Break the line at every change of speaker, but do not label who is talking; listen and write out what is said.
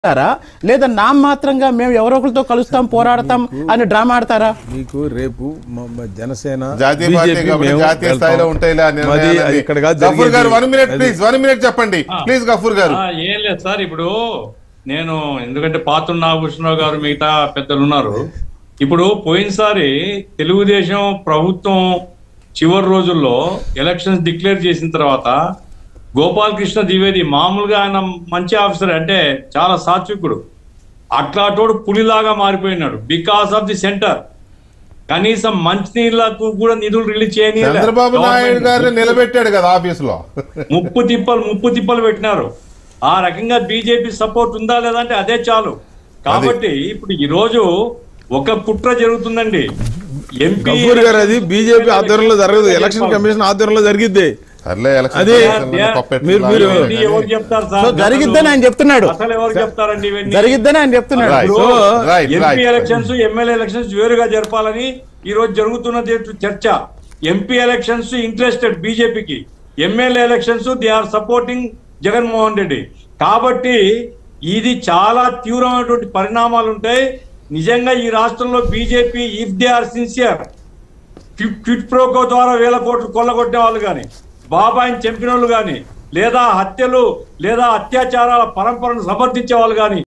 ఆడతారా లేదా నా మాత్రంగా మేము ఎవరో ఒకరితో కలుస్తాం పోరాడతాం అని డ్రామా ఆడతారా
మీకు రేపు మ- మ- జనసేన
జాతీయ పార్టీ
BJP
కాబట్టి
మేము
జాతీయ
వెళ్తాం.
స్థాయిలో ఉంటాయిలే ఆ
మాది
నిర్ణయాలన్నీ.
అది ఇక్కడ కాదు
గఫూర్ గారు
జరిగేది.
వన్ మినిట్
అది-
ప్లీజ్ వన్ మినిట్ చెప్పండి ప్లీజ్ గఫూర్ గారు
ఆ, ఏం లేదు సార్ ఇప్పుడు నేను ఎందుకంటే పాత్ర నాగభూషణరావు గారు మిగతా పెద్దలు ఉన్నారు ఇప్పుడు పోయినసారి తెలుగుదేశం ప్రభుత్వం చివరి రోజుల్లో ఎలక్షన్స్ డిక్లేర్ చేసిన తర్వాత గోపాలకృష్ణ ద్వివేది మామూలుగా ఆయన మంచి ఆఫీసర్ అంటే చాలా సాత్వికుడు అట్లాటోడు పులిలాగా మారిపోయినాడు బికాస్ ఆఫ్ ది సెంటర్ కనీసం మంచినీళ్లకు కూడా నిధులు రిలీజ్ చేయని
చంద్రబాబు నాయుడు గారిని నిలబెట్టాడు కదా ఆఫీస్ లో
ముప్పు తిప్పలు ముప్పు తిప్పలు పెట్టినారు ఆ రకంగా బీజేపీ సపోర్ట్ ఉందా లేదా అంటే అదే చాలు కాబట్టి ఇప్పుడు ఈ రోజు ఒక కుట్ర జరుగుతుందండి ఎంపీ
గఫూర్ గారు అది బీజేపీ ఆధ్వర్యంలో జరగదు ఎలక్షన్ కమిషన్ ఆధ్వర్యంలో జరిగిద్ది
సర్లే ఎలక్షన్
అదే
కమిషన్ లో పప్పెట్లు
మీరు- మీరు-
లాగా
ఇవన్నీ ఎవరు చెప్తారు
సో
సార్
జరిగిద్దని ఆయన చెప్తున్నాడు
అసలు ఎవరు చెప్తారండి ఇవన్నీ
జరిగిద్దని ఆయన చెప్తున్నాడు
Right.
So
Right,
MP
right.
Elections MLA elections వేరుగా జరపాలని ఈ రోజు జరుగుతున్నది చర్చ ఎంపీ ఎలక్షన్స్ ఇంట్రెస్టెడ్ బీజేపీకి MLA elections they are supporting Jaganmohan Reddy కాబట్టి ఇది చాలా తీవ్రమైనటువంటి పరిణామాలు ఉంటాయి నిజంగా ఈ రాష్ట్రంలో BJP if they are sincere quid pro quo ద్వారా వేల కోట్లు కొల్లగొట్టే వాళ్ళు కానీ బాబాయిని చంపిన వాళ్ళు కానీ లేదా హత్యలు లేదా అత్యాచారాల పరంపరను సమర్థించే వాళ్ళు కానీ